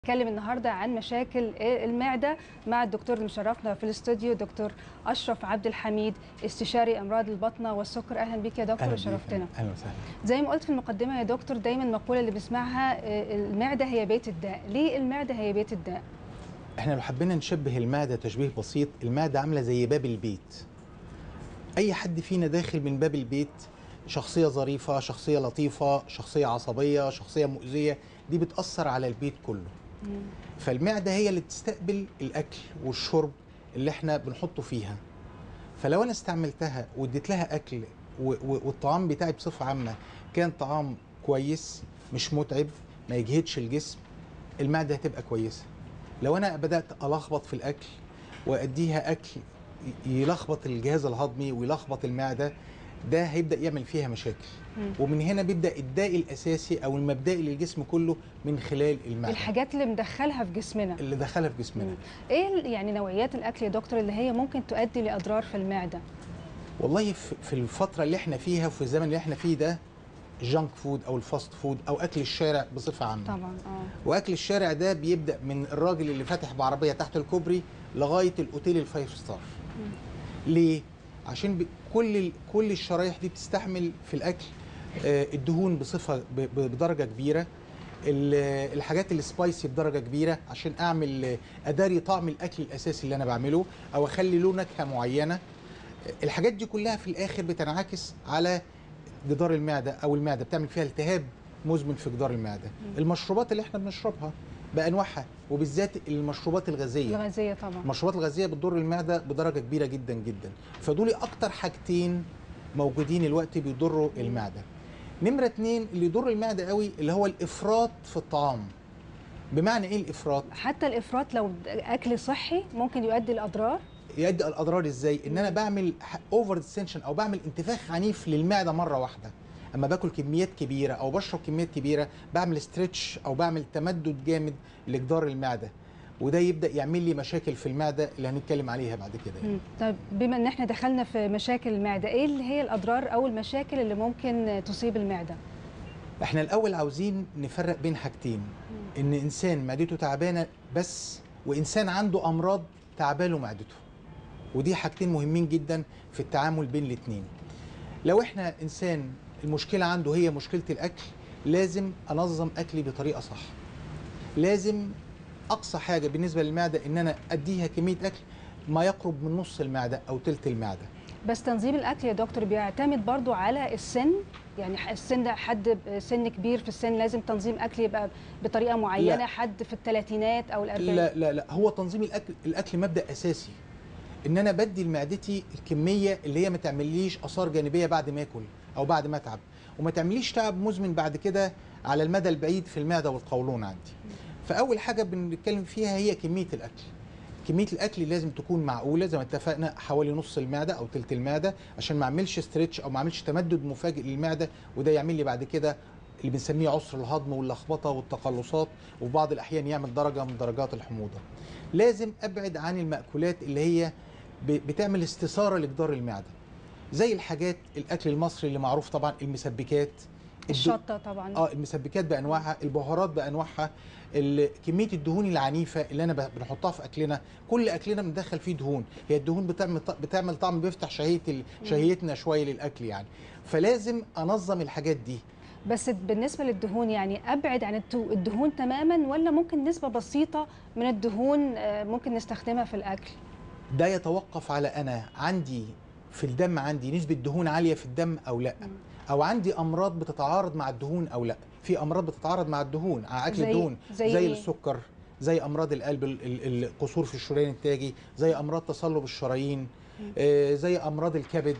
نتكلم النهارده عن مشاكل المعده مع الدكتور اللي مشرفنا في الاستوديو دكتور اشرف عبد الحميد استشاري امراض البطنه والسكر اهلا بك يا دكتور اهلا وشرفتنا بيك. اهلا وسهلا زي ما قلت في المقدمه يا دكتور دايما المقوله اللي بنسمعها آه، المعده هي بيت الداء ليه المعده هي بيت الداء احنا لو حبينا نشبه المعده تشبيه بسيط المعده عامله زي باب البيت اي حد فينا داخل من باب البيت شخصيه ظريفه شخصيه لطيفه شخصيه عصبيه شخصيه مؤذيه دي بتاثر على البيت كله فالمعده هي اللي بتستقبل الاكل والشرب اللي احنا بنحطه فيها فلو انا استعملتها واديت لها اكل و- و- والطعام بتاعي بصفه عامه كان طعام كويس مش متعب ما يجهدش الجسم المعده هتبقى كويسه لو انا بدات الخبط في الاكل واديها اكل ي- يلخبط الجهاز الهضمي ويلخبط المعده ده هيبدا يعمل فيها مشاكل مم. ومن هنا بيبدا الداء الاساسي او المبدئي للجسم كله من خلال المعده الحاجات اللي مدخلها في جسمنا اللي دخلها في جسمنا مم. ايه ال- يعني نوعيات الاكل يا دكتور اللي هي ممكن تؤدي لاضرار في المعده والله في في الفترة اللي احنا فيها وفي الزمن اللي احنا فيه ده جانك فود او الفاست فود او اكل الشارع بصفة عامة طبعا اه واكل الشارع ده بيبدأ من الراجل اللي فاتح بعربية تحت الكوبري لغاية الاوتيل الفايف ستار ليه؟ عشان ب- كل ال- كل الشرايح دي بتستحمل في الاكل آه، الدهون بصفة ب- ب- بدرجة كبيرة ال- الحاجات السبايسي بدرجه كبيره عشان اعمل آه، اداري طعم الاكل الاساسي اللي انا بعمله او اخلي له نكهه معينه الحاجات دي كلها في الاخر بتنعكس على جدار المعده او المعده بتعمل فيها التهاب مزمن في جدار المعده المشروبات اللي احنا بنشربها بانواعها وبالذات المشروبات الغازيه الغازيه طبعا المشروبات الغازيه بتضر المعده بدرجه كبيره جدا جدا فدول اكتر حاجتين موجودين الوقت بيضروا المعده نمره اتنين اللي يضر المعده قوي اللي هو الافراط في الطعام بمعنى ايه الافراط حتى الافراط لو اكل صحي ممكن يؤدي لاضرار يؤدي الاضرار ازاي ان انا بعمل اوفر ديستنشن او بعمل انتفاخ عنيف للمعده مره واحده اما باكل كميات كبيره او بشرب كميات كبيره بعمل ستريتش او بعمل تمدد جامد لجدار المعده وده يبدا يعمل لي مشاكل في المعده اللي هنتكلم عليها بعد كده يعني. مم. طيب بما ان احنا دخلنا في مشاكل المعده ايه اللي هي الاضرار او المشاكل اللي ممكن تصيب المعده احنا الاول عاوزين نفرق بين حاجتين ان انسان معدته تعبانه بس وانسان عنده امراض تعباله معدته ودي حاجتين مهمين جدا في التعامل بين الاثنين لو احنا انسان المشكله عنده هي مشكله الاكل لازم انظم اكلي بطريقه صح لازم اقصى حاجه بالنسبه للمعده ان انا اديها كميه اكل ما يقرب من نص المعده او تلت المعده بس تنظيم الاكل يا دكتور بيعتمد برضو على السن يعني ح- السن ده حد ب- سن كبير في السن لازم تنظيم اكل يبقى بطريقه معينه لا. حد في الثلاثينات او الاربعينات لا لا لا هو تنظيم الاكل الاكل مبدا اساسي ان انا بدي لمعدتي الكميه اللي هي ما تعمليش اثار جانبيه بعد ما اكل او بعد ما اتعب وما تعمليش تعب مزمن بعد كده على المدى البعيد في المعده والقولون عندي فاول حاجه بنتكلم فيها هي كميه الاكل كميه الاكل لازم تكون معقوله زي ما اتفقنا حوالي نص المعده او تلت المعده عشان ما اعملش ستريتش او ما اعملش تمدد مفاجئ للمعده وده يعمل لي بعد كده اللي بنسميه عسر الهضم واللخبطه والتقلصات وفي بعض الاحيان يعمل درجه من درجات الحموضه لازم ابعد عن المأكولات اللي هي ب- بتعمل استثاره لجدار المعده زي الحاجات الاكل المصري اللي معروف طبعا المسبكات الد- الشطه طبعا اه المسبكات بانواعها البهارات بانواعها ال- كميه الدهون العنيفه اللي انا ب- بنحطها في اكلنا كل اكلنا بندخل فيه دهون هي الدهون بتعمل ط- بتعمل طعم بيفتح شهيه ال- شهيتنا شويه للاكل يعني فلازم انظم الحاجات دي بس بالنسبه للدهون يعني ابعد عن التو- الدهون تماما ولا ممكن نسبه بسيطه من الدهون آه، ممكن نستخدمها في الاكل ده يتوقف على انا عندي في الدم عندي نسبة دهون عالية في الدم أو لا أو عندي أمراض بتتعارض مع الدهون أو لا في أمراض بتتعارض مع الدهون مع أكل زي- الدهون زي زي إيه؟ السكر زي أمراض القلب ال- ال- القصور في الشريان التاجي زي أمراض تصلب الشرايين آه، زي أمراض الكبد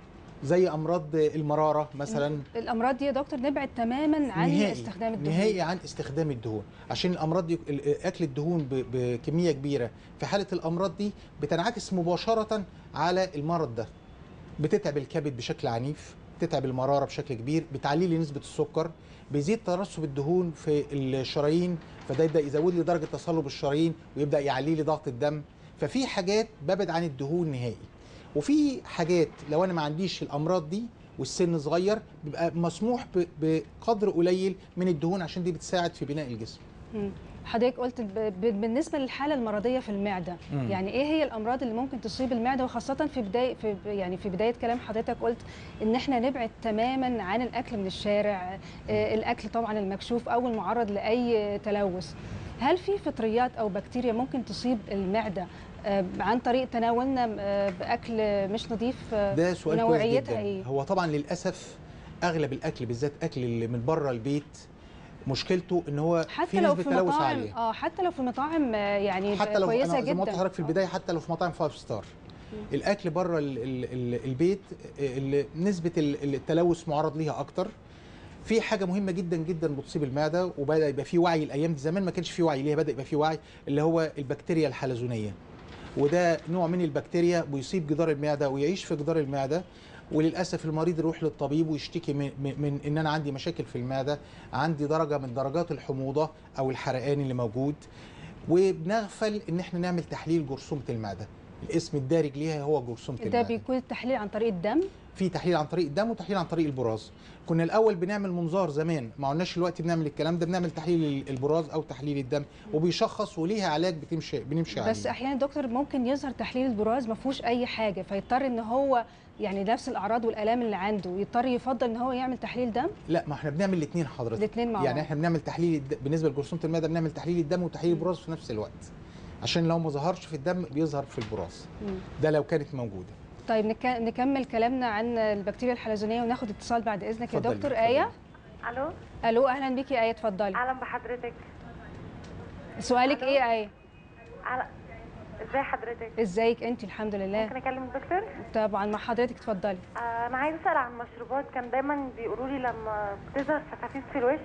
زي أمراض المرارة مثلا الامراض دي يا دكتور نبعد تماما عن نهائي استخدام الدهون نهائي عن استخدام الدهون عشان الامراض دي ال- اكل الدهون ب- بكميه كبيره في حاله الامراض دي بتنعكس مباشره على المرض ده بتتعب الكبد بشكل عنيف بتتعب المراره بشكل كبير بتعلي لي نسبه السكر بيزيد ترسب الدهون في الشرايين فده يبدا يزود لي درجه تصلب الشرايين ويبدا يعلي لي ضغط الدم ففي حاجات ببعد عن الدهون نهائي وفي حاجات لو انا ما عنديش الامراض دي والسن صغير بيبقى مسموح ب- بقدر قليل من الدهون عشان دي بتساعد في بناء الجسم مم. حضرتك قلت ب- ب- بالنسبه للحاله المرضيه في المعده مم. يعني ايه هي الامراض اللي ممكن تصيب المعده وخاصه في بدايه في يعني في بدايه كلام حضرتك قلت ان احنا نبعد تماما عن الاكل من الشارع آه، الاكل طبعا المكشوف او المعرض لاي تلوث هل في فطريات او بكتيريا ممكن تصيب المعده آه، عن طريق تناولنا آه، باكل مش نظيف آه، ده سؤال كويس ونوعيتها جدا إيه؟ هو طبعا للاسف اغلب الاكل بالذات اكل اللي من بره البيت مشكلته ان هو حتى في لو نسبه في تلوث مطاعم عاليه اه حتى لو في مطاعم آه، يعني حتى لو كويسه انا زي ما قلت جدا لحضرتك في آه. البدايه حتى لو في مطاعم فايف ستار الاكل بره ال ال ال البيت اللي نسبه ال- التلوث معرض ليها اكتر في حاجه مهمه جدا جدا بتصيب المعده وبدا يبقى في وعي الايام دي زمان ما كانش في وعي ليها بدا يبقى في وعي اللي هو البكتيريا الحلزونيه وده نوع من البكتيريا بيصيب جدار المعده ويعيش في جدار المعده وللاسف المريض يروح للطبيب ويشتكي من, من من ان انا عندي مشاكل في المعده عندي درجه من درجات الحموضه او الحرقان اللي موجود وبنغفل ان احنا نعمل تحليل جرثومه المعده الاسم الدارج ليها هو جرثومه ده المعده بيكون التحليل عن طريق الدم في تحليل عن طريق الدم وتحليل عن طريق البراز كنا الاول بنعمل منظار زمان ما قلناش دلوقتي بنعمل الكلام ده بنعمل تحليل البراز او تحليل الدم وبيشخص وليها علاج بتمشي بنمشي عليه بس احيانا دكتور ممكن يظهر تحليل البراز ما فيهوش اي حاجه فيضطر ان هو يعني نفس الاعراض والالام اللي عنده يضطر يفضل ان هو يعمل تحليل دم لا ما احنا بنعمل الاثنين حضرتك الاثنين مع يعني بعض احنا بنعمل تحليل الد... بالنسبه لجرثومه المعده بنعمل تحليل الدم وتحليل البراز في نفس الوقت عشان لو ما ظهرش في الدم بيظهر في البراز مم. ده لو كانت موجوده طيب نك... نكمل كلامنا عن البكتيريا الحلزونيه وناخد اتصال بعد اذنك يا اتفضلي، دكتور اتفضلي. ايه الو الو اهلا بيكي ايه اتفضلي اهلا بحضرتك سؤالك ألو. ايه ايه على ازاي حضرتك ازيك انت الحمد لله ممكن اكلم الدكتور طبعا مع حضرتك اتفضلي آه انا عايزه اسال عن مشروبات كان دايما بيقولوا لي لما بتظهر فتافيت في الوش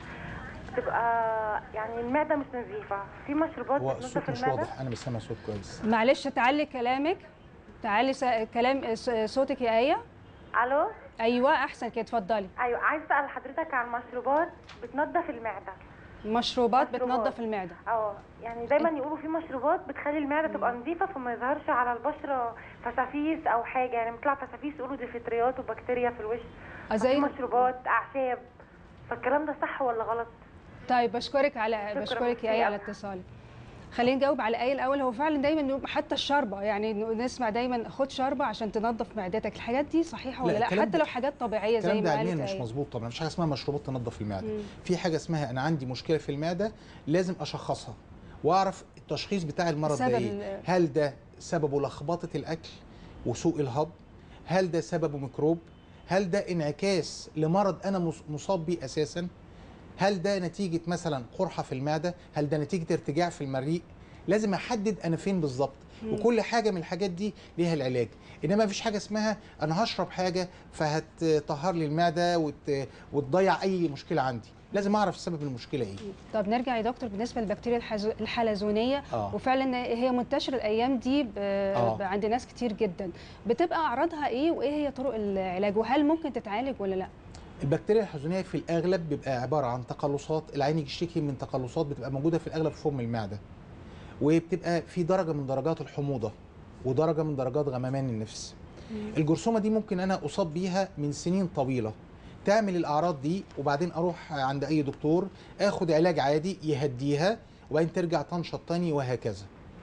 بتبقى يعني المعده مش نظيفه في مشروبات هو الصوت بتنظف مش المعده واضح انا مش سامع صوت كويس معلش تعلي كلامك تعلي س... كلام ص- صوتك يا ايه الو ايوه احسن كده اتفضلي ايوه عايزه اسال حضرتك عن مشروبات بتنظف المعده مشروبات مشروبات. بتنظف المعده اه يعني دايما يقولوا في مشروبات بتخلي المعده تبقى نظيفه فما يظهرش على البشره فسافيس او حاجه يعني بيطلع فسافيس يقولوا دي فطريات وبكتيريا في الوش آه، زي زي مشروبات اعشاب فالكلام ده صح ولا غلط طيب بشكرك على شكراً بشكرك يا ميرسي ايه على أوي. اتصالك خلينا نجاوب على ايه الاول هو فعلا دايما إنه حتى الشوربه يعني إنه نسمع دايما خد شوربه عشان تنظف معدتك الحاجات دي صحيحه لا، ولا لا الكلام حتى ده- لو حاجات طبيعيه زي الكلام ده ما علميا قالت مش آية. مظبوط طبعا مفيش حاجه اسمها مشروبات تنظف المعده مم. في حاجه اسمها انا عندي مشكله في المعده لازم اشخصها واعرف التشخيص بتاع المرض ده سبب ايه ال- هل ده سببه لخبطه الاكل وسوء الهضم هل ده سببه ميكروب هل ده انعكاس لمرض انا مص- مصاب بيه اساسا هل ده نتيجه مثلا قرحه في المعده هل ده نتيجه ارتجاع في المريء لازم احدد انا فين بالظبط مم. وكل حاجه من الحاجات دي ليها العلاج انما مفيش حاجه اسمها انا هشرب حاجه فهتطهر لي المعده وت... وتضيع اي مشكله عندي لازم اعرف سبب المشكله ايه طب نرجع يا دكتور بالنسبه للبكتيريا الحز- الحلزونيه اه وفعلا هي منتشره الايام دي ب... آه. ب... عند ناس كتير جدا بتبقى اعراضها ايه وايه هي طرق العلاج وهل ممكن تتعالج ولا لا البكتيريا الحزونيه في الاغلب بيبقى عباره عن تقلصات العين يشتكي من تقلصات بتبقى موجوده في الاغلب في فم المعده وبتبقى في درجه من درجات الحموضه ودرجه من درجات غممان النفس الجرثومه دي ممكن انا اصاب بيها من سنين طويله تعمل الاعراض دي وبعدين اروح عند اي دكتور اخد علاج عادي يهديها وبعدين ترجع تنشط تاني وهكذا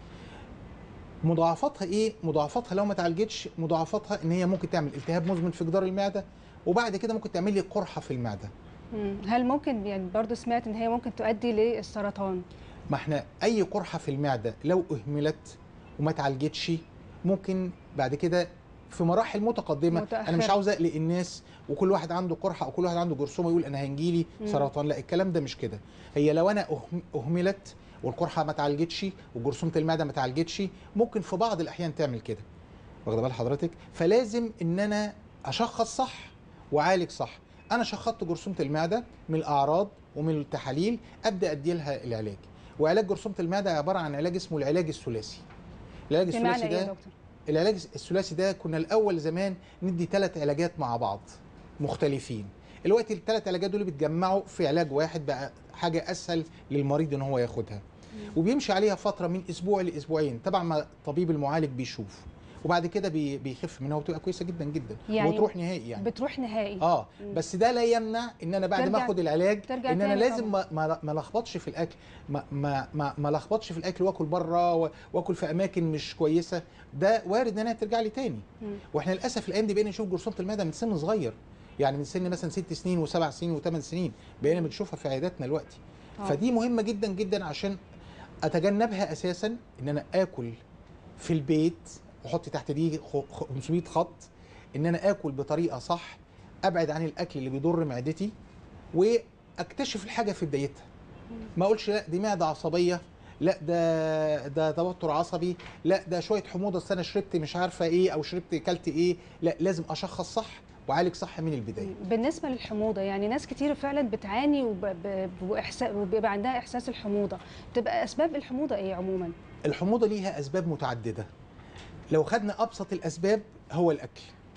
مضاعفاتها ايه مضاعفاتها لو ما اتعالجتش مضاعفاتها ان هي ممكن تعمل التهاب مزمن في جدار المعده وبعد كده ممكن تعمل لي قرحه في المعده مم. هل ممكن يعني برضو سمعت ان هي ممكن تؤدي للسرطان ما احنا اي قرحه في المعده لو اهملت وما اتعالجتش ممكن بعد كده في مراحل متقدمه متأخرة. انا مش عاوز اقلق الناس وكل واحد عنده قرحه او كل واحد عنده جرثومه يقول انا هيجيلي مم. سرطان لا الكلام ده مش كده هي لو انا أهم- اهملت والقرحه ما اتعالجتش وجرثومه المعده ما اتعالجتش ممكن في بعض الاحيان تعمل كده واخده بال حضرتك فلازم ان انا اشخص صح واعالج صح انا شخصت جرثومه المعده من الاعراض ومن التحاليل ابدا ادي لها العلاج وعلاج جرثومه المعده عباره عن علاج اسمه العلاج الثلاثي العلاج بمعنى الثلاثي ايه يا ده دكتور العلاج الثلاثي ده كنا الاول زمان ندي ثلاث علاجات مع بعض مختلفين دلوقتي الثلاث علاجات دول بيتجمعوا في علاج واحد بقى حاجه اسهل للمريض ان هو ياخدها وبيمشي عليها فتره من اسبوع لاسبوعين طبعا ما الطبيب المعالج بيشوف وبعد كده بي- بيخف منها وتبقى كويسه جدا جدا يعني وتروح نهائي يعني بتروح نهائي اه مم. بس ده لا يمنع ان انا بعد ما ترجع- اخد العلاج ترجع ان انا تاني لازم ما ما ما لخبطش في الاكل ما ما ما, ما لخبطش في الاكل واكل بره و- واكل في اماكن مش كويسه ده وارد انها ترجع لي تاني مم. واحنا للاسف الايام دي بقينا نشوف جرثومه المعده من سن صغير يعني من سن مثلا ست سنين وسبع سنين وثمان سنين بقينا بنشوفها في عياداتنا دلوقتي آه. فدي مهمه جدا جدا عشان اتجنبها اساسا ان انا اكل في البيت واحط تحت دي خ- 500 خط ان انا اكل بطريقه صح ابعد عن الاكل اللي بيضر معدتي واكتشف الحاجه في بدايتها ما اقولش لا دي معده عصبيه لا ده ده توتر عصبي لا ده شويه حموضه أصل انا شربت مش عارفه ايه او شربت كلت ايه لا لازم اشخص صح واعالج صح من البدايه بالنسبه للحموضه يعني ناس كتير فعلا بتعاني وب- ب- وإحسا- وبيبقى عندها احساس الحموضه بتبقى اسباب الحموضه ايه عموما الحموضه ليها اسباب متعدده لو خدنا ابسط الاسباب هو الاكل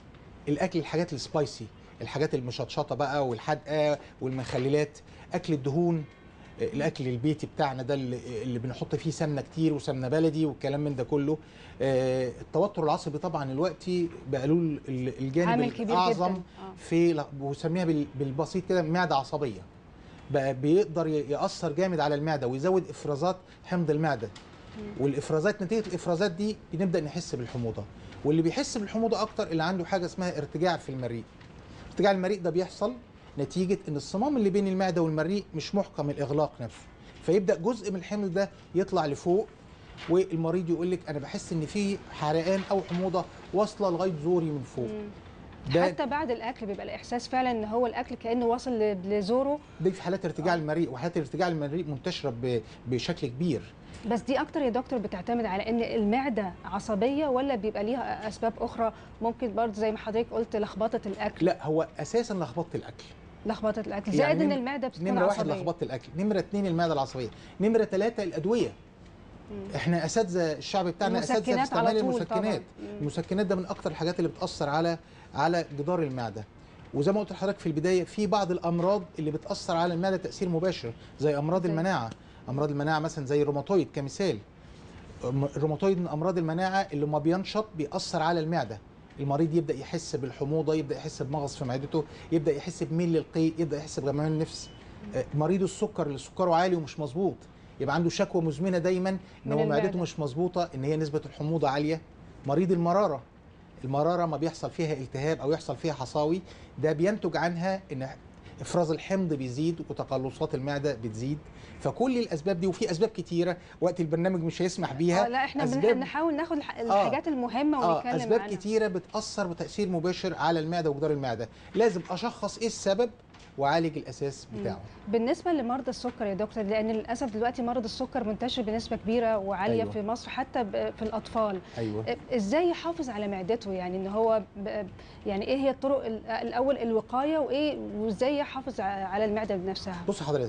الاكل الحاجات السبايسي الحاجات المشطشطه بقى والحادقه والمخللات اكل الدهون الاكل البيتي بتاعنا ده اللي, اللي بنحط فيه سمنه كتير وسمنه بلدي والكلام من ده كله آه، التوتر العصبي طبعا دلوقتي بقى له ال- الجانب عامل كبير الاعظم جدا آه. في بسميها بال- بالبسيط كده معده عصبيه بقى بيقدر ي- ياثر جامد على المعده ويزود افرازات حمض المعده والافرازات نتيجه الافرازات دي بنبدا نحس بالحموضه واللي بيحس بالحموضه اكتر اللي عنده حاجه اسمها ارتجاع في المريء ارتجاع المريء ده بيحصل نتيجه ان الصمام اللي بين المعده والمريء مش محكم الاغلاق نفسه فيبدا جزء من الحمض ده يطلع لفوق والمريض يقول لك انا بحس ان في حرقان او حموضه واصله لغايه زوري من فوق مم. ده حتى بعد الاكل بيبقى الاحساس فعلا ان هو الاكل كانه واصل ل- لزوره دي في حالات ارتجاع آه. المريء وحالات ارتجاع المريء منتشره ب- بشكل كبير بس دي اكتر يا دكتور بتعتمد على ان المعده عصبيه ولا بيبقى ليها اسباب اخرى ممكن برضه زي ما حضرتك قلت لخبطه الاكل لا هو اساسا لخبطه الاكل لخبطه الاكل يعني زائد ان نم- المعده بتكون نمره واحد عصبيه لخبطه الاكل نمره اثنين المعده العصبيه نمره ثلاثه الادويه مم. احنا اساتذه الشعب بتاعنا اساتذه في المسكنات على استعمال طول المسكنات طبعاً. مم. المسكنات ده من اكتر الحاجات اللي بتاثر على على جدار المعده وزي ما قلت لحضرتك في البدايه في بعض الامراض اللي بتاثر على المعده تاثير مباشر زي امراض زي؟ المناعه امراض المناعه مثلا زي الروماتويد كمثال أم- الروماتويد من امراض المناعه اللي ما بينشط بيأثر على المعده المريض يبدا يحس بالحموضه يبدا يحس بمغص في معدته يبدا يحس بميل للقيء يبدا يحس بغميان النفس آه، مريض السكر اللي سكره عالي ومش مظبوط يبقى عنده شكوى مزمنه دايما ان من هو معدته المعدة. مش مظبوطه ان هي نسبه الحموضه عاليه مريض المراره المراره ما بيحصل فيها التهاب او يحصل فيها حصاوي ده بينتج عنها ان افراز الحمض بيزيد وتقلصات المعده بتزيد فكل الاسباب دي وفي اسباب كتيره وقت البرنامج مش هيسمح بيها آه لا احنا أسباب- بن- نحاول ناخد الح- الحاجات المهمه اه ونتكلم اسباب عنها كتيره بتاثر بتاثير مباشر على المعده وجدار المعده لازم اشخص ايه السبب واعالج الاساس مم. بتاعه بالنسبه لمرضى السكر يا دكتور لان للاسف دلوقتي مرض السكر منتشر بنسبه كبيره وعاليه أيوة. أيوة. في مصر حتى ب- في الاطفال ايوه ازاي يحافظ على معدته يعني ان هو ب- يعني ايه هي الطرق ال- الاول الوقايه وايه وازاي يحافظ ع- على المعده بنفسها بص حضرتك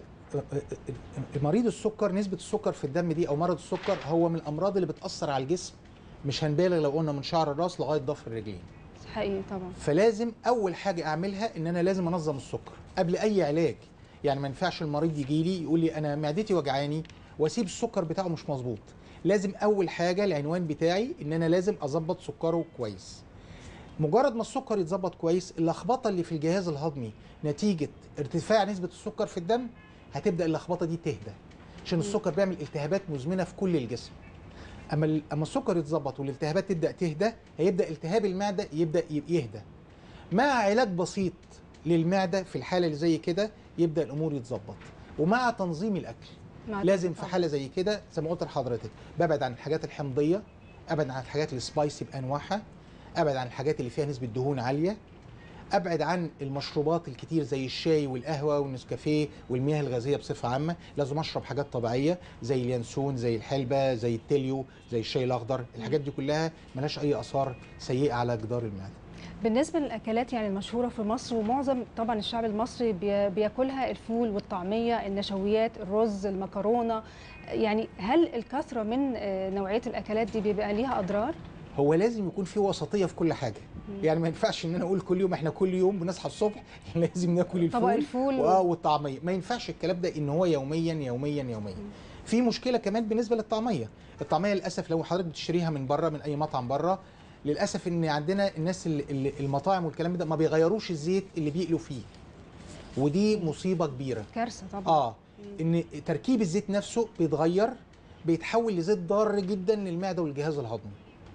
مريض السكر نسبة السكر في الدم دي أو مرض السكر هو من الأمراض اللي بتأثر على الجسم مش هنبالغ لو قلنا من شعر الراس لغاية ضفر الرجلين حقيقي طبعا فلازم أول حاجة أعملها إن أنا لازم أنظم السكر قبل أي علاج يعني ما ينفعش المريض يجي لي يقول لي أنا معدتي وجعاني وأسيب السكر بتاعه مش مظبوط لازم أول حاجة العنوان بتاعي إن أنا لازم أظبط سكره كويس مجرد ما السكر يتظبط كويس اللخبطه اللي في الجهاز الهضمي نتيجه ارتفاع نسبه السكر في الدم هتبدا اللخبطه دي تهدى عشان السكر بيعمل التهابات مزمنه في كل الجسم اما ال- اما السكر يتظبط والالتهابات تبدا تهدى هيبدا التهاب المعده يبدا ي- يهدى مع علاج بسيط للمعده في الحاله اللي زي كده يبدا الامور يتظبط ومع تنظيم الاكل مع لازم في طبعاً. حاله زي كده زي ما قلت لحضرتك ببعد عن الحاجات الحمضيه ابعد عن الحاجات السبايسي بانواعها ابعد عن الحاجات اللي فيها نسبه دهون عاليه ابعد عن المشروبات الكتير زي الشاي والقهوه والنسكافيه والمياه الغازيه بصفه عامه لازم اشرب حاجات طبيعيه زي اليانسون زي الحلبه زي التليو زي الشاي الاخضر الحاجات دي كلها ملهاش اي اثار سيئه على جدار المعده بالنسبه للاكلات يعني المشهوره في مصر ومعظم طبعا الشعب المصري بي- بياكلها الفول والطعميه النشويات الرز المكرونه يعني هل الكثره من آه، نوعيه الاكلات دي بيبقى ليها اضرار هو لازم يكون في وسطيه في كل حاجه يعني ما ينفعش ان انا اقول كل يوم احنا كل يوم بنصحى الصبح لازم ناكل الفول طبق الفول واه والطعميه ما ينفعش الكلام ده ان هو يوميا يوميا يوميا في مشكله كمان بالنسبه للطعميه الطعميه للاسف لو حضرتك بتشتريها من بره من اي مطعم بره للاسف ان عندنا الناس اللي اللي المطاعم والكلام ده ما بيغيروش الزيت اللي بيقلوا فيه ودي مصيبه كبيره كارثه طبعا اه ان تركيب الزيت نفسه بيتغير بيتحول لزيت ضار جدا للمعده والجهاز الهضمي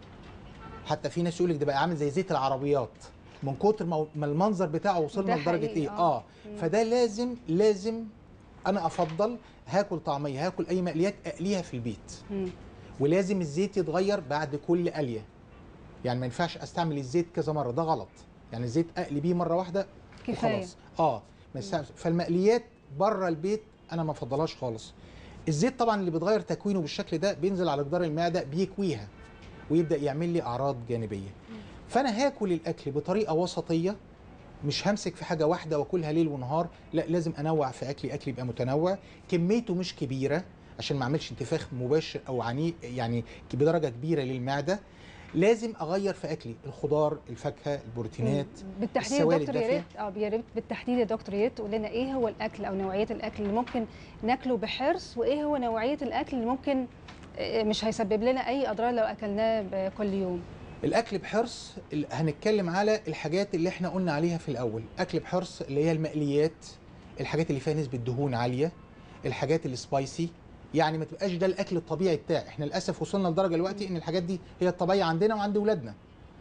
حتى في ناس يقول لك ده بقى عامل زي زيت العربيات من كتر ما ما المنظر بتاعه وصلنا ده لدرجه حقيقي، ايه آه. اه فده لازم لازم انا افضل هاكل طعميه هاكل اي مقليات اقليها في البيت مم. ولازم الزيت يتغير بعد كل قليه يعني ما ينفعش استعمل الزيت كذا مره ده غلط يعني الزيت اقلي بيه مره واحده كفايه وخلاص اه ما يستعملش فالمقليات بره البيت انا ما افضلهاش خالص الزيت طبعا اللي بيتغير تكوينه بالشكل ده بينزل على جدار المعده بيكويها ويبدا يعمل لي اعراض جانبيه فانا هاكل الاكل بطريقه وسطيه مش همسك في حاجه واحده واكلها ليل ونهار لا لازم انوع في اكلي اكلي يبقى متنوع كميته مش كبيره عشان ما اعملش انتفاخ مباشر او عنيف يعني بدرجه كبيره للمعده لازم اغير في اكلي الخضار الفاكهه البروتينات بالتحديد يا السوائل دكتور يا الدافية. ريت اه يا ريت بالتحديد يا دكتور يا ريت تقول لنا ايه هو الاكل او نوعيه الاكل اللي ممكن ناكله بحرص وايه هو نوعيه الاكل اللي ممكن آه، مش هيسبب لنا اي اضرار لو اكلناه ب- كل يوم الاكل بحرص ال- هنتكلم على الحاجات اللي احنا قلنا عليها في الاول اكل بحرص اللي هي المقليات الحاجات اللي فيها نسبه دهون عاليه الحاجات السبايسي يعني ما تبقاش ده الاكل الطبيعي بتاعي احنا للاسف وصلنا لدرجه دلوقتي ان الحاجات دي هي الطبيعيه عندنا وعند اولادنا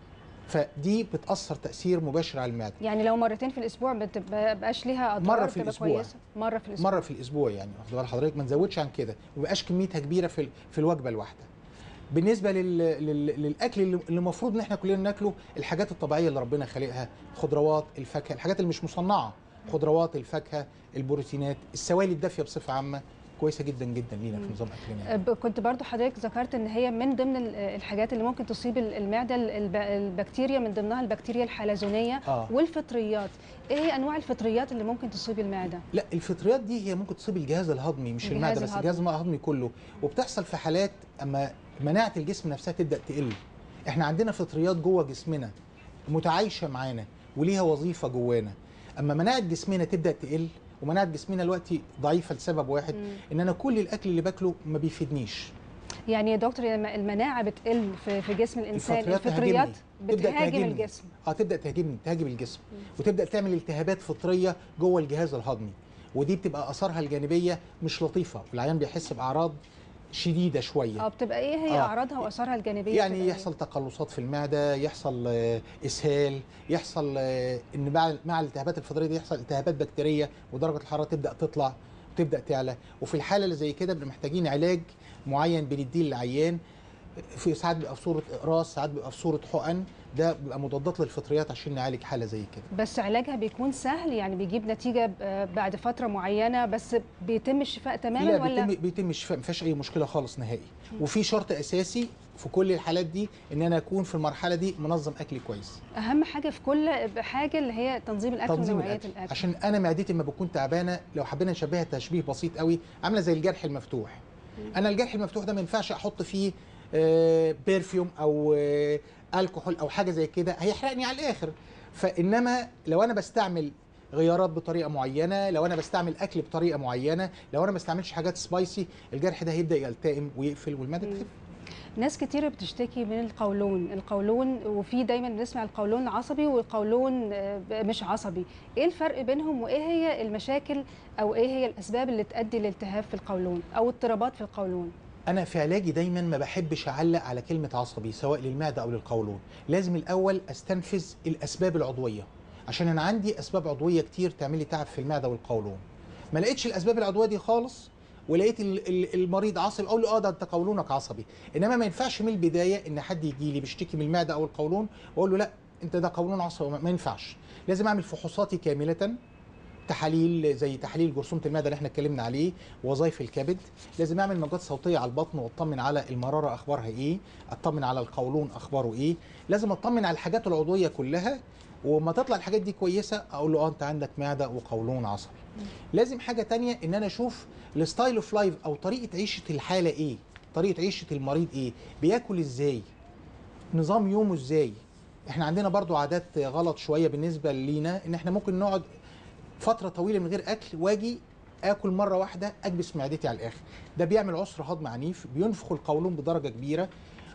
فدي بتاثر تاثير مباشر على المعده يعني لو مرتين في الاسبوع ما بقاش ليها اضرار مرة في بتبقى الأسبوع. كويسه مره في الاسبوع مره في الاسبوع يعني واخد بال حضرتك ما نزودش عن كده ما يبقاش كميتها كبيره في ال- في الوجبه الواحده بالنسبه لل... لل... للاكل اللي اللي المفروض ان احنا كلنا ناكله الحاجات الطبيعيه اللي ربنا خالقها خضروات الفاكهه الحاجات اللي مش مصنعه خضروات الفاكهه البروتينات السوائل الدافيه بصفه عامه كويسه جدا جدا لينا في نظام اكلنا يعني. ب- كنت برضو حضرتك ذكرت ان هي من ضمن ال- الحاجات اللي ممكن تصيب ال- المعده ال- الب- البكتيريا من ضمنها البكتيريا الحلزونيه آه. والفطريات ايه هي انواع الفطريات اللي ممكن تصيب المعده لا الفطريات دي هي ممكن تصيب الجهاز الهضمي مش الجهاز المعده بس الهضمي. الجهاز الهضمي كله وبتحصل في حالات اما مناعه الجسم نفسها تبدا تقل احنا عندنا فطريات جوه جسمنا متعايشه معانا وليها وظيفه جوانا اما مناعه جسمنا تبدا تقل ومناعه جسمنا دلوقتي ضعيفه لسبب واحد مم. ان انا كل الاكل اللي باكله ما بيفيدنيش يعني يا دكتور لما المناعه بتقل في في جسم الانسان الفطريات الفطريات تهاجمني. تبدأ بتهاجم تهاجمني. الجسم اه تبدا تهاجمني تهاجم الجسم وتبدا تعمل التهابات فطريه جوه الجهاز الهضمي ودي بتبقى اثارها الجانبيه مش لطيفه والعيان بيحس باعراض شديده شويه اه بتبقى ايه هي آه. اعراضها واثارها الجانبيه يعني بتبقى إيه؟ يحصل تقلصات في المعده يحصل آه، اسهال يحصل آه، ان مع مع الالتهابات الفطريه دي يحصل التهابات بكتيريه ودرجه الحراره تبدا تطلع وتبدا تعلى وفي الحاله اللي زي كده بنبقى محتاجين علاج معين بنديه للعيان في ساعات بيبقى في صوره اقراص ساعات بيبقى في صوره حقن ده بيبقى مضادات للفطريات عشان نعالج حاله زي كده بس علاجها بيكون سهل يعني بيجيب نتيجه ب- بعد فتره معينه بس بيتم الشفاء تماما لا ولا بيتم بيتم الشفاء ما فيهاش اي مشكله خالص نهائي وفي شرط اساسي في كل الحالات دي ان انا اكون في المرحله دي منظم اكلي كويس اهم حاجه في كل حاجه اللي هي تنظيم الاكل تنظيم ونوعيه الاكل الاكل عشان انا معدتي لما بكون تعبانه لو حبينا نشبهها تشبيه بسيط قوي عامله زي الجرح المفتوح انا الجرح المفتوح ده ما ينفعش احط فيه آه، بيرفيوم او آه، الكحول او حاجه زي كده هيحرقني على الاخر فانما لو انا بستعمل غيارات بطريقه معينه لو انا بستعمل اكل بطريقه معينه لو انا ما بستعملش حاجات سبايسي الجرح ده هيبدا يلتئم ويقفل والمعده مم. تخف ناس كتير بتشتكي من القولون القولون وفي دايما بنسمع القولون عصبي والقولون آه، مش عصبي ايه الفرق بينهم وايه هي المشاكل او ايه هي الاسباب اللي تؤدي لالتهاب في القولون او اضطرابات في القولون انا في علاجي دايما ما بحبش اعلق على كلمه عصبي سواء للمعده او للقولون لازم الاول استنفذ الاسباب العضويه عشان انا عندي اسباب عضويه كتير تعمل لي تعب في المعده والقولون ما لقيتش الاسباب العضويه دي خالص ولقيت ال- ال- المريض عصبي اقول له اه ده انت قولونك عصبي انما ما ينفعش من البدايه ان حد يجي لي بيشتكي من المعده او القولون واقول له لا انت ده قولون عصبي ما ما ينفعش لازم اعمل فحوصاتي كامله تحاليل زي تحليل جرثومه المعده اللي احنا اتكلمنا عليه وظائف الكبد لازم اعمل موجات صوتيه على البطن واطمن على المراره اخبارها ايه اطمن على القولون اخباره ايه لازم اطمن على الحاجات العضويه كلها وما تطلع الحاجات دي كويسه اقول له اه انت عندك معده وقولون عصبي لازم حاجه تانية ان انا اشوف الستايل اوف لايف او طريقه عيشه الحاله ايه طريقه عيشه المريض ايه بياكل ازاي نظام يومه ازاي احنا عندنا برضو عادات غلط شويه بالنسبه لينا ان احنا ممكن نقعد فتره طويله من غير اكل واجي اكل مره واحده اكبس معدتي على الاخر ده بيعمل عسر هضم عنيف بينفخ القولون بدرجه كبيره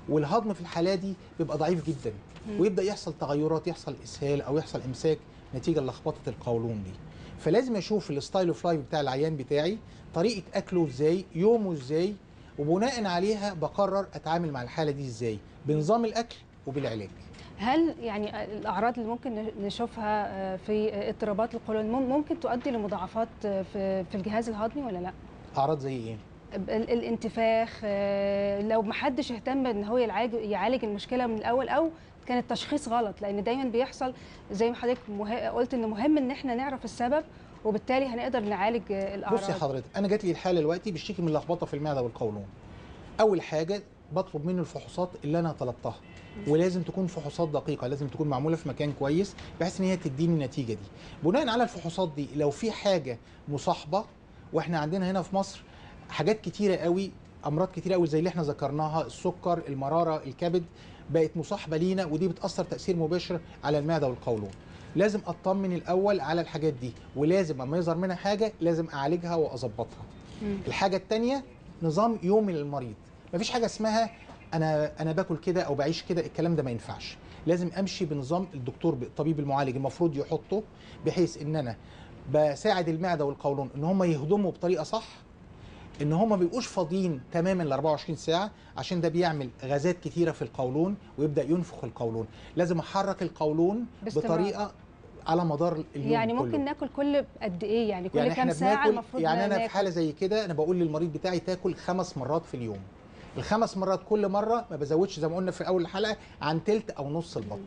والهضم في الحاله دي بيبقى ضعيف جدا مم. ويبدا يحصل تغيرات يحصل اسهال او يحصل امساك نتيجه لخبطه القولون دي فلازم اشوف الستايل اوف لايف بتاع العيان بتاعي طريقه اكله ازاي يومه ازاي وبناء عليها بقرر اتعامل مع الحاله دي ازاي بنظام الاكل وبالعلاج هل يعني الاعراض اللي ممكن نشوفها آه، في اضطرابات القولون مم- ممكن تؤدي لمضاعفات آه، في في الجهاز الهضمي ولا لا؟ اعراض زي ايه ال- الانتفاخ آه، لو ما حدش اهتم ان هو يعالج يعالج المشكله من الاول او كان التشخيص غلط لان دايما بيحصل زي ما حضرتك مه... قلت ان مهم ان احنا نعرف السبب وبالتالي هنقدر نعالج آه، الاعراض بصي حضرتك انا جات لي الحاله دلوقتي بيشتكي من لخبطه في المعده والقولون اول حاجه بطلب منه الفحوصات اللي انا طلبتها ولازم تكون فحوصات دقيقه لازم تكون معموله في مكان كويس بحيث ان هي تديني النتيجه دي بناء على الفحوصات دي لو في حاجه مصاحبه واحنا عندنا هنا في مصر حاجات كتيره قوي امراض كتيره قوي زي اللي احنا ذكرناها السكر المراره الكبد بقت مصاحبه لينا ودي بتاثر تاثير مباشر على المعده والقولون لازم اطمن الاول على الحاجات دي ولازم اما يظهر منها حاجه لازم اعالجها واظبطها مم. الحاجه الثانيه نظام يومي للمريض مفيش حاجه اسمها انا انا باكل كده او بعيش كده الكلام ده ما ينفعش لازم امشي بنظام الدكتور الطبيب المعالج المفروض يحطه بحيث ان انا بساعد المعده والقولون ان هم يهضموا بطريقه صح ان هم ما بيبقوش فاضيين تماما ل 24 ساعه عشان ده بيعمل غازات كتيره في القولون ويبدا ينفخ القولون لازم احرك القولون باستمرار. بطريقه على مدار اليوم يعني كله. ممكن ناكل كل قد ايه يعني كل يعني كام احنا ساعه بناكل المفروض يعني انا في ناكل؟ حاله زي كده انا بقول للمريض بتاعي تاكل خمس مرات في اليوم الخمس مرات كل مره ما بزودش زي ما قلنا في اول الحلقه عن تلت او نص البطن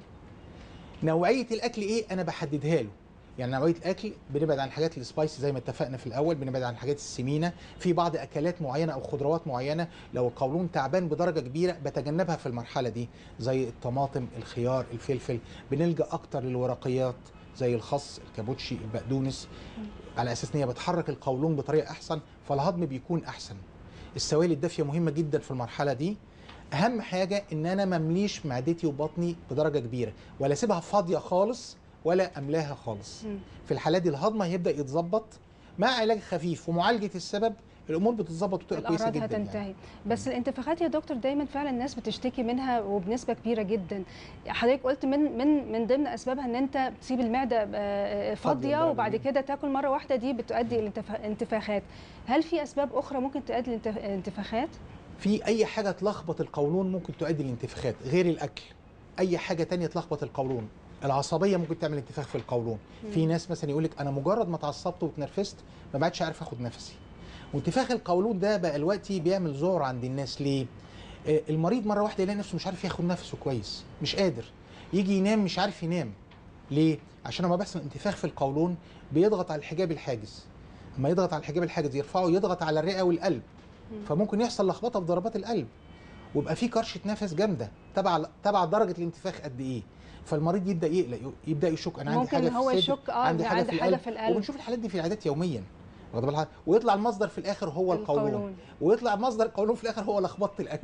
نوعيه الاكل ايه انا بحددها له يعني نوعيه الاكل بنبعد عن الحاجات السبايسي زي ما اتفقنا في الاول بنبعد عن الحاجات السمينه في بعض اكلات معينه او خضروات معينه لو القولون تعبان بدرجه كبيره بتجنبها في المرحله دي زي الطماطم الخيار الفلفل بنلجا اكتر للورقيات زي الخس الكابوتشي البقدونس على اساس ان هي بتحرك القولون بطريقه احسن فالهضم بيكون احسن السوائل الدافيه مهمه جدا في المرحله دي اهم حاجه ان انا ممليش معدتي وبطني بدرجه كبيره ولا اسيبها فاضيه خالص ولا املاها خالص مم. في الحاله دي الهضم هيبدا يتظبط مع علاج خفيف ومعالجه السبب الامور بتتظبط وتبقى كويسه الاعراض جدا هتنتهي يعني. بس الانتفاخات يا دكتور دايما فعلا الناس بتشتكي منها وبنسبه كبيره جدا حضرتك قلت من من من ضمن اسبابها ان انت بتسيب المعده آه، فاضيه لدرجة وبعد كبيرة. كده تاكل مره واحده دي بتؤدي الى انتفا- انتفاخات هل في اسباب اخرى ممكن تؤدي لانتفاخات في اي حاجه تلخبط القولون ممكن تؤدي لانتفاخات غير الاكل اي حاجه تانية تلخبط القولون العصبيه ممكن تعمل انتفاخ في القولون في ناس مثلا يقول لك انا مجرد ما اتعصبت واتنرفزت ما بقتش عارف اخد نفسي وانتفاخ القولون ده بقى دلوقتي بيعمل ذعر عند الناس ليه آه، المريض مره واحده يلاقي نفسه مش عارف ياخد نفسه كويس مش قادر يجي ينام مش عارف ينام ليه عشان لما بيحصل انتفاخ في القولون بيضغط على الحجاب الحاجز لما يضغط على الحجاب الحاجز يرفعه يضغط على الرئه والقلب فممكن يحصل لخبطه في ضربات القلب ويبقى في كرشه نفس جامده تبع تبع درجه الانتفاخ قد ايه فالمريض يبدا يقلق يبدا يشك انا عندي ممكن حاجه إن هو في الصدر يشك، آه، عندي إن حاجه عندي في حاجة القلب, في القلب. وبنشوف الحالات دي في العيادات يوميا واخد بالك ويطلع المصدر في الاخر هو القولون, القولون. ويطلع مصدر القولون في الاخر هو لخبطه الاكل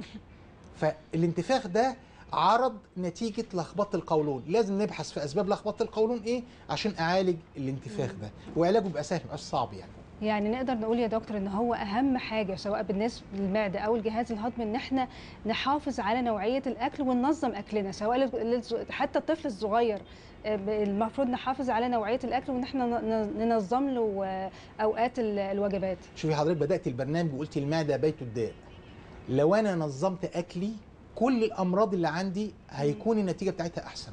فالانتفاخ ده عرض نتيجه لخبطه القولون لازم نبحث في اسباب لخبطه القولون ايه عشان اعالج الانتفاخ ده وعلاجه بيبقى سهل مبقاش صعب يعني يعني نقدر نقول يا دكتور ان هو اهم حاجه سواء بالنسبه للمعده او الجهاز الهضمي ان احنا نحافظ على نوعيه الاكل وننظم اكلنا سواء لل- للز- حتى الطفل الصغير آه، ب- المفروض نحافظ على نوعيه الاكل وان احنا ن- ن- ننظم له آه، اوقات ال- الوجبات شوفي حضرتك بدات البرنامج وقلتي المعده بيت الداء لو انا نظمت اكلي كل الامراض اللي عندي هيكون النتيجه بتاعتها احسن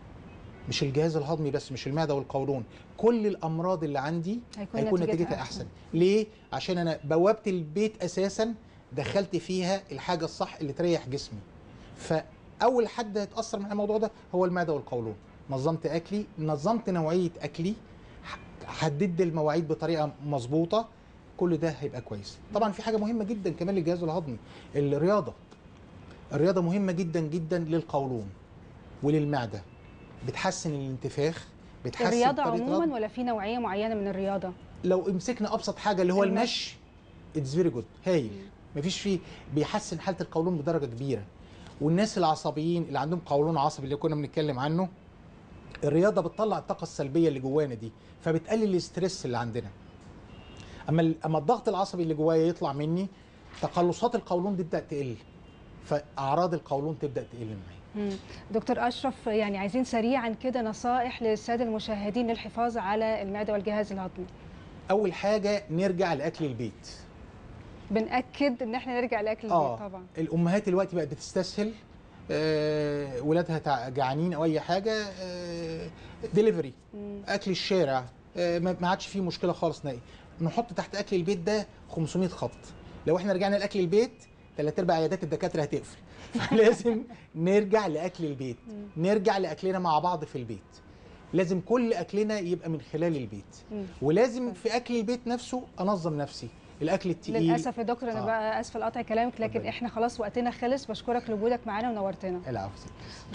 مش الجهاز الهضمي بس مش المعده والقولون كل الامراض اللي عندي هيكون, هيكون نتيجتها احسن ليه عشان انا بوابه البيت اساسا دخلت فيها الحاجه الصح اللي تريح جسمي فاول حد هيتاثر من الموضوع ده هو المعده والقولون نظمت اكلي نظمت نوعيه اكلي ح- حددت المواعيد بطريقه مظبوطه كل ده هيبقى كويس طبعا في حاجه مهمه جدا كمان للجهاز الهضمي الرياضه الرياضه مهمه جدا جدا للقولون وللمعده بتحسن الانتفاخ بتحسن الرياضه طريقة عموما الهضم. ولا في نوعيه معينه من الرياضه لو مسكنا ابسط حاجه اللي هو المشي. المشي اتس فيري جود هايل مفيش فيه بيحسن حاله القولون بدرجه كبيره والناس العصبيين اللي عندهم قولون عصبي اللي كنا بنتكلم عنه الرياضه بتطلع الطاقه السلبيه اللي جوانا دي فبتقلل الاسترس اللي عندنا اما ال- اما الضغط العصبي اللي جوايا يطلع مني تقلصات القولون دي تبدا تقل فاعراض القولون تبدا تقل معايا مم. دكتور اشرف يعني عايزين سريعا كده نصائح للساده المشاهدين للحفاظ على المعده والجهاز الهضمي اول حاجه نرجع لاكل البيت بنأكد ان احنا نرجع لاكل اه البيت طبعا الامهات دلوقتي بقت بتستسهل آه ولادها تع- جعانين او اي حاجه آه ديليفري مم. اكل الشارع آه ما ما عادش فيه مشكله خالص نهائي نحط تحت اكل البيت ده 500 خط لو احنا رجعنا لاكل البيت ثلاث ارباع عيادات الدكاتره هتقفل فلازم نرجع لاكل البيت نرجع لاكلنا مع بعض في البيت لازم كل اكلنا يبقى من خلال البيت مم. ولازم في اكل البيت نفسه انظم نفسي الاكل التقيل للاسف يا دكتور انا آه. بقى اسفه لقطع كلامك لكن اتفضلي. احنا خلاص وقتنا خلص بشكرك لوجودك معانا ونورتنا العفو